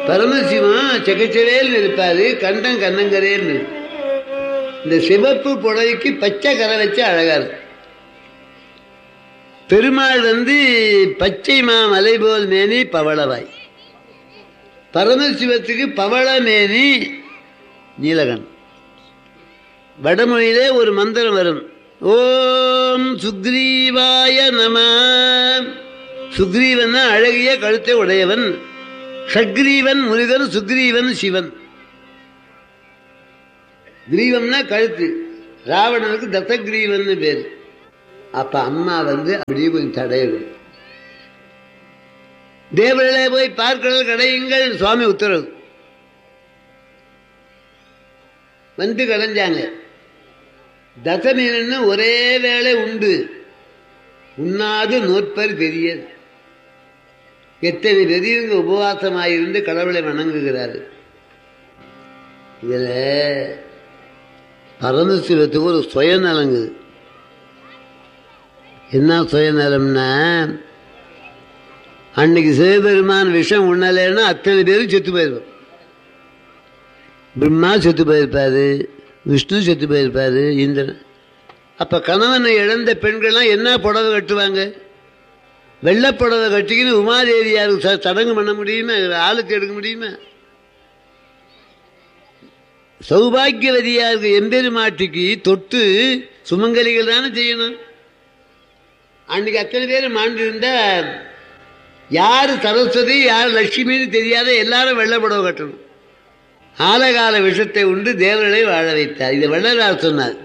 பரமசிவம் செக்கச்சவேல் இருப்பாரு கண்டம் கண்ணங்கரேன்னு இந்த சிவப்பு புடவைக்கு பச்சை கரை வச்சு அழகா இருக்கும் பெருமாள் வந்து பச்சை மா மலை போல் மேனி பவளவாய் பரமசிவத்துக்கு பவள மேனி நீலகன் வடமொழியிலே ஒரு மந்திரம் வரும் ஓம் சுக்ரீவாய நம சுக்ரீவன் அழகிய கழுத்தை உடையவன் சக்ரீவன் முருகன் சுக்ரீவன் சிவன் கிரீவம்னா கழுத்து ராவணனுக்கு தசகிரீவன் பேரு அப்ப அம்மா வந்து அப்படியே கொஞ்சம் தடையிடும் தேவர்களே போய் பார்க்கடல் கடையுங்கள் சுவாமி உத்தரவு வந்து கடைஞ்சாங்க தசமீனன்னு ஒரே வேளை உண்டு உண்ணாது நோற்பர் பெரியது எத்தனை பெரியவங்க உபவாசமாயிருந்து கடவுளை வணங்குகிறாரு இதுல பரமசிவத்துக்கு ஒரு சுயநலங்குது என்ன சுயநலம்னா அன்னைக்கு சிவபெருமான் விஷம் உண்ணலைன்னா அத்தனை பேரும் செத்து போயிருப்போம் பிரம்மா செத்து போயிருப்பாரு விஷ்ணு செத்து போயிருப்பாரு இந்திரன் அப்ப கணவனை இழந்த பெண்கள்லாம் என்ன புடவை கட்டுவாங்க வெள்ளை புடவை கட்டிக்கின்னு உமாதேவியாருக்கு ச- சடங்கு பண்ண முடியுமா ஆளுக்கு எடுக்க முடியுமா சௌபாகியவதியாருக்கு எம்பெருமாட்டிக்கு தொட்டு சுமங்கலிகள் தானே செய்யணும் அன்னைக்கு அத்தனை பேர் மாண்டு இருந்தா யார் சரஸ்வதி யார் லட்சுமின்னு தெரியாத எல்லாரும் வெள்ளை புடவை கட்டணும் ஆலகால விஷத்தை உண்டு தேவர்களை வாழ வைத்தார் இதை வள்ளலார் சொன்னார்